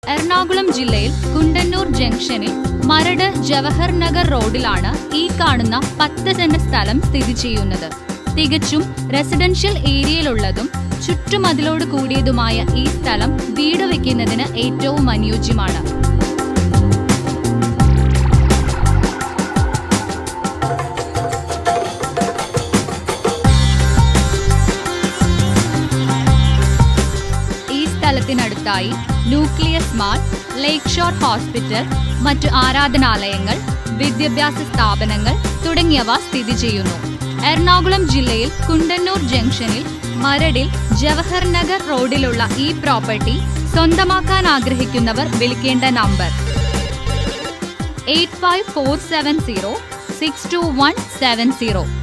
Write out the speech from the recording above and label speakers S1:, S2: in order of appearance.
S1: എറണാകുളം ജില്ലയിൽ കുണ്ടന്നൂർ ജംഗ്ഷനിൽ മരട് ജവഹർ നഗർ റോഡിലാണ് ഈ കാണുന്ന പത്ത് സെന്റ് സ്ഥലം സ്ഥിതി ചെയ്യുന്നത് തികച്ചും റെസിഡൻഷ്യൽ ഏരിയയിലുള്ളതും ചുറ്റുമതിലോട് കൂടിയതുമായ ഈ സ്ഥലം വീട് വെക്കുന്നതിന് ഏറ്റവും അനുയോജ്യമാണ് ഈ സ്ഥലത്തിനടുത്തായി Nucleus mall lake shore hospital മറ്റു ആരാധനാലയങ്ങൾ വിദ്യാഭ്യാസ സ്ഥാപനങ്ങൾ തുടങ്ങിയവ സ്ഥിതി ചെയ്യുന്നു എറണാകുളം ജില്ലയിൽ കുണ്ടന്നൂർ ജംഗ്ഷനിൽ മരടിൽ ജവഹർ നഗർ റോഡിലുള്ള ഈ പ്രോപ്പർട്ടി സ്വന്തമാക്കാൻ ആഗ്രഹിക്കുന്നവർ വിളിക്കേണ്ട number eight five four seven zero six two one seven zero